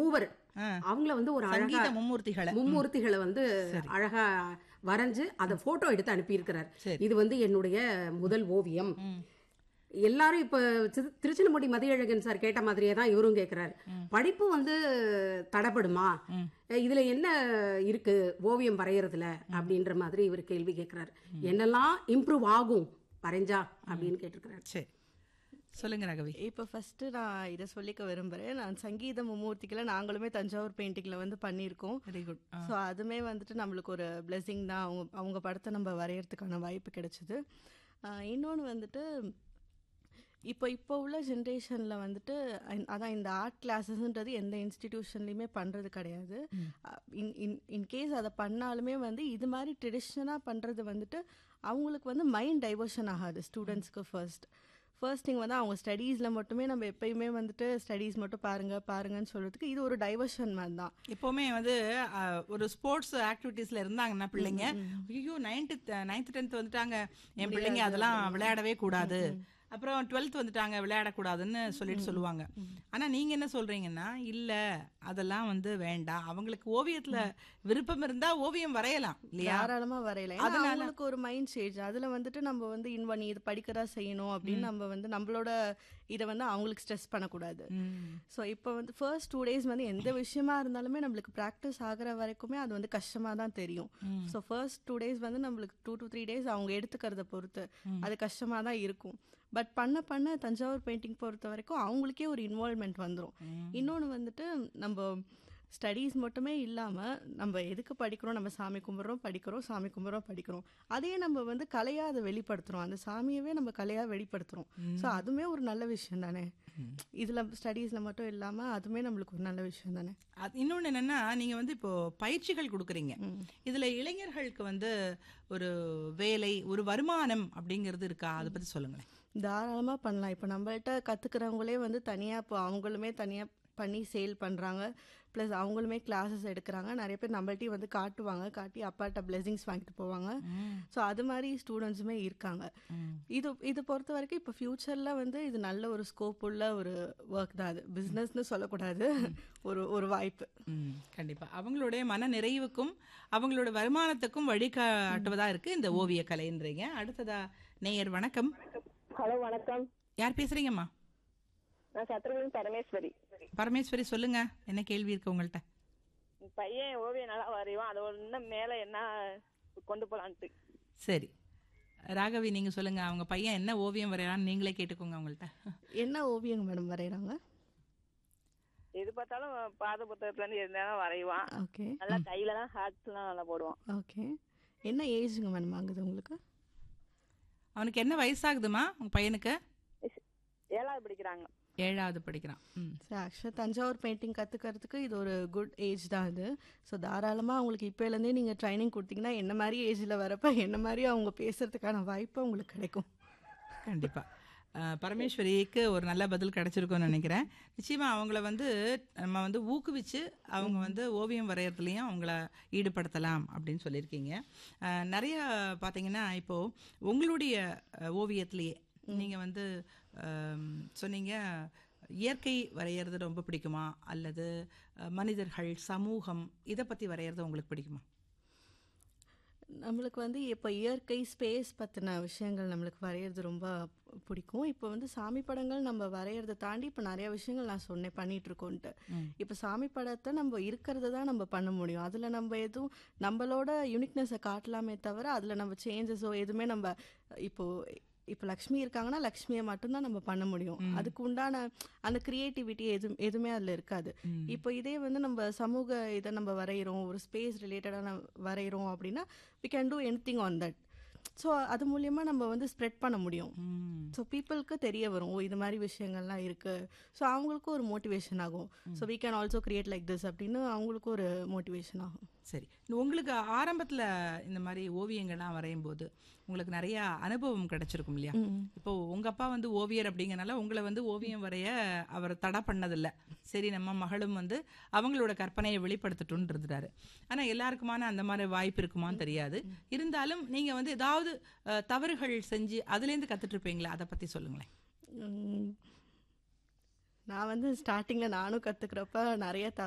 மூவர் ஆ. அவங்கள வந்து ஒரு அழகா சங்கீத மும்மூர்த்திகளை மும்மூர்த்திகளை வந்து அழகா வரைஞ்சு அதை போட்டோ எடுத்து அனுப்பியிருக்கிறார் சரி. இது வந்து என்னுடைய முதல் ஓவியம் ம். எல்லாரும் இப்ப திரு- திருச்சினமுடி மதியழகன் சார் கேட்ட மாதிரியே தான் இவரும் கேட்கிறாரு படிப்பு வந்து தடைப்படுமா இதுல என்ன இருக்கு ஓவியம் வரையறதுல அப்படின்ற மாதிரி இவர் கேள்வி கேட்கிறாரு என்னெல்லாம் இம்ப்ரூவ் ஆகும் வரைஞ்சா அப்படின்னு கேட்டிருக்கிறாரு சரி சொல்லுங்க ராகவி இப்போ ஃபர்ஸ்ட் நான் இதை சொல்லிக்க விரும்புகிறேன் நான் சங்கீத மும்மூர்த்திகளை நாங்களுமே தஞ்சாவூர் பெயிண்டிங்கில் வந்து பண்ணியிருக்கோம் வெரி குட் ஸோ அதுமே வந்துட்டு நம்மளுக்கு ஒரு blessing தான் அவங்க அவங்க படத்தை நம்ம வரையறதுக்கான வாய்ப்பு கிடைச்சிது இன்னொன்று வந்துட்டு இப்போ இப்போ உள்ள ஜென்ரேஷனில் வந்துட்டு அந்- அதான் இந்த ஆர்ட் கிளாஸஸ்ன்றது எந்த இன்ஸ்டிடியூஷன்லையுமே பண்ணுறது கிடையாது இன் இன் இன்கேஸ் அதை பண்ணாலுமே வந்து இது மாதிரி ட்ரெடிஷ்னலாக பண்ணுறது வந்துட்டு அவங்களுக்கு வந்து மைண்ட் டைவர்ஷன் ஆகாது ஸ்டூடெண்ட்ஸ்க்கு ஃபர்ஸ்ட் ஃபர்ஸ்ட் திங் வந்து அவங்க ஸ்டடீஸில் மட்டுமே நம்ம எப்பயுமே வந்துட்டு ஸ்டடீஸ் மட்டும் பாருங்க பாருங்கன்னு சொல்கிறதுக்கு இது ஒரு டைவர்ஷன் மாதிரி தான் எப்பவுமே வந்து அஹ், ஒரு ஸ்போர்ட்ஸ் ஆக்டிவிட்டீஸ்ல இருந்தாங்கன்னா பிள்ளைங்க ஐயோ நைன்த்து நைன்த் டென்த் வந்துட்டாங்க என் பிள்ளைங்க அதெல்லாம் விளையாடவே கூடாது அப்புறம் டுவெல்த் வந்துட்டாங்க விளையாடக்கூடாதுன்னு சொல்லிட்டு சொல்லுவாங்க ஆனா நீங்க என்ன சொல்றீங்கன்னா இல்ல அதெல்லாம் வந்து வேண்டாம் அவங்களுக்கு ஓவியத்துல விருப்பம் இருந்தா ஓவியம் வரையலாம் இல்லையா தாராளமா வரையலாம் ஏன்னா அவங்களுக்கு ஒரு மைண்ட் சேஞ்ச் அதுல வந்துட்டு நம்ம வந்து இன்வா நீ இது படிக்கிறா செய்யணும் அப்படின்னு நம்ம வந்து நம்மளோட இதை வந்து அவங்களுக்கு ஸ்ட்ரெஸ் பண்ணக்கூடாது ம். ஸோ இப்போ வந்து ஃபர்ஸ்ட் டூ டேஸ் வந்து எந்த விஷயமா இருந்தாலுமே நம்மளுக்கு ப்ராக்டிஸ் ஆகுற வரைக்குமே அது வந்து கஷ்டமா தான் தெரியும் ஸோ ஃபர்ஸ்ட் டூ டேஸ் வந்து நம்மளுக்கு டூ டு த்ரீ டேஸ் அவங்க எடுத்துக்கிறத பொறுத்து அது கஷ்டமா தான் இருக்கும் பட் பண்ண பண்ண தஞ்சாவூர் பெயிண்டிங் பொறுத்த வரைக்கும் அவங்களுக்கே ஒரு இன்வால்மெண்ட் வந்துடும் இன்னொன்று வந்துட்டு நம்ம ஸ்டடீஸ் மட்டுமே இல்லாமல் நம்ம எதுக்கு படிக்கிறோம் நம்ம சாமி கும்பிட்றோம் படிக்கிறோம் சாமி கும்பிட்றோம் படிக்கிறோம் அதையே நம்ம வந்து கலையாக அதை வெளிப்படுத்துகிறோம் அந்த சாமியவே நம்ம கலையாக வெளிப்படுத்துகிறோம் ஸோ அதுவுமே ஒரு நல்ல விஷயம் தானே இதில் ஸ்டடீஸில் மட்டும் இல்லாமல் அதுவுமே நம்மளுக்கு ஒரு நல்ல விஷயம் தானே அது இன்னொன்று என்னன்னா நீங்க வந்து இப்போ பயிற்சிகள் கொடுக்குறீங்க இதுல இளைஞர்களுக்கு வந்து ஒரு வேலை ஒரு வருமானம் அப்படிங்கிறது இருக்கா அதை பத்தி சொல்லுங்களேன் தாராளமாக பண்ணலாம் இப்போ நம்மள்ட்ட கற்றுக்கிறவங்களே வந்து தனியாக இப்போ அவங்களுமே தனியாக பண்ணி சேல் பண்ணுறாங்க ப்ளஸ் அவங்களுமே கிளாஸஸ் எடுக்கிறாங்க நிறைய பேர் நம்மள்ட்டையும் வந்து காட்டுவாங்க காட்டி அப்பாட்ட பிளெஸிங்ஸ் வாங்கிட்டு போவாங்க ஸோ அது மாதிரி ஸ்டூடெண்ட்ஸுமே இருக்காங்க இது இது பொறுத்த வரைக்கும் இப்போ ஃப்யூச்சரில் வந்து இது நல்ல ஒரு ஸ்கோப் உள்ள ஒரு ஒர்க் தான் அது பிஸ்னஸ்னு சொல்லக்கூடாது ஒரு ஒரு வாய்ப்பு ம், கண்டிப்பா அவங்களுடைய மன நிறைவுக்கும் அவங்களோட வருமானத்துக்கும் வழிகாட்டுவதா இருக்கு இந்த ஓவிய கலைன்றீங்க அடுத்ததா நேயர் வணக்கம் ஹலோ வணக்கம் யார் பேசுறீங்கம்மா நான் சத்திரகுளம் பரமேஸ்வரி பரமேஸ்வரி சொல்லுங்க என்ன கேள்வி இருக்கு உங்கள்ட்ட என் பையன் ஓவியம் நல்லா வரைவான் அதை இன்னும் மேல என்ன கொண்டு போலான்ட்டு சரி ராகவி நீங்க சொல்லுங்க அவங்க பையன் என்ன ஓவியம் வரையறான்னு நீங்களே கேட்டுக்கோங்க அவங்கள்ட்ட என்ன ஓவியங்க மேடம் வரைகிறாங்க எது பார்த்தாலும் பாத புத்தகத்துல இருந்து இருந்தாலும் வரைவான் ஓகே நல்லா கையில தான் ஹார்ட்ஸ் எல்லாம் நல்லா போடுவான் ஓகே என்ன ஏஜுங்க மேடம் ஆகுது உங்களுக்கு அவனுக்கு என்ன வயசாகுதுமா உங்க பையனுக்கு ஏழாவது படிக்கிறாங்க ஏழாவது படிக்கிறான் ம் சார் ஆக்சுவலாக தஞ்சாவூர் பெயிண்டிங் கற்றுக்கிறதுக்கு இது ஒரு குட் ஏஜ் தான் இது ஸோ தாராளமாக அவங்களுக்கு இப்போலேருந்தே நீங்கள் ட்ரைனிங் கொடுத்தீங்கன்னா என்ன மாதிரி ஏஜில் வரப்ப என்ன மாதிரி அவங்க பேசுறதுக்கான வாய்ப்பு உங்களுக்கு கிடைக்கும் கண்டிப்பா அஹ், பரமேஸ்வரிக்கு ஒரு நல்ல பதில் கிடைச்சிருக்கும்னு நினைக்கிறேன் நிச்சயமா அவங்கள வந்து நம்ம வந்து ஊக்குவிச்சு அவங்க வந்து ஓவியம் வரையறதுலையும் அவங்கள ஈடுபடுத்தலாம் அப்படின்னு சொல்லியிருக்கீங்க அஹ், நிறைய பார்த்தீங்கன்னா இப்போ உங்களுடைய அஹ், ஓவியத்திலேயே நீங்க வந்து அம், சொன்னீங்க இயற்கை வரையறது ரொம்ப பிடிக்குமா அல்லது அஹ், மனிதர்கள் சமூகம் இதை பத்தி வரையறது உங்களுக்கு பிடிக்குமா நம்மளுக்கு வந்து இப்போ இயற்கை ஸ்பேஸ் பற்றின விஷயங்கள் நம்மளுக்கு வரைகிறது ரொம்ப பிடிக்கும் இப்போ வந்து சாமி படங்கள் நம்ம வரைகிறத தாண்டி இப்போ நிறைய விஷயங்கள் நான் சொன்னேன் பண்ணிட்டு இருக்கோன்ட்டு இப்போ சாமி படத்தை நம்ம இருக்கிறத தான் நம்ம பண்ண முடியும் அதில் நம்ம எதுவும் நம்மளோட யூனிக்னஸை காட்டலாமே தவிர அதில் நம்ம சேஞ்சஸோ எதுவுமே நம்ம இப்போ இப்போ லக்ஷ்மி இருக்காங்கன்னா லக்ஷ்மியை மட்டும்தான் நம்ம பண்ண முடியும் அதுக்கு உண்டான அந்த கிரியேட்டிவிட்டி எது எதுவுமே அதில் இருக்காது இப்போ இதே வந்து நம்ம சமூக இதை நம்ம வரைகிறோம் ஒரு ஸ்பேஸ் ரிலேட்டடாக வரைகிறோம் அப்படின்னா we can do anything on that so அது மூலியமா நம்ம வந்து ஸ்ப்ரெட் பண்ண முடியும் ம் ஸோ பீப்புளுக்கு தெரிய வரும் ஓ இது மாதிரி விஷயங்கள்லாம் இருக்கு ஸோ அவங்களுக்கும் ஒரு மோட்டிவேஷன் ஆகும் so we can also create like this அப்படின்னு அவங்களுக்கும் ஒரு மோட்டிவேஷன் ஆகும் சரி உங்களுக்கு ஆரம்பத்துல இந்த மாதிரி ஓவியங்கள்லாம் வரையும் போது உங்களுக்கு நிறைய அனுபவம் கிடைச்சிருக்கும் இல்லையா இப்போ உங்க அப்பா வந்து ஓவியர் அப்படிங்கறனால உங்களை வந்து ஓவியம் வரைய அவர் தடை பண்ணதில்ல சரி நம்ம மகளும் வந்து அவங்களோட கற்பனையை வெளிப்படுத்தட்டும்னு இருந்தாரு ஆனா எல்லாருக்குமான அந்த மாதிரி வாய்ப்பு இருக்குமான்னு தெரியாது இருந்தாலும் நீங்க வந்து ஏதாவது அஹ், தவறுகள் செஞ்சு அதுல இருந்து கத்துட்டு இருப்பீங்களா அதை பத்தி சொல்லுங்களேன் உம், நான் வந்து ஸ்டார்டிங்கில் நானும் கற்றுக்கிறப்ப நிறைய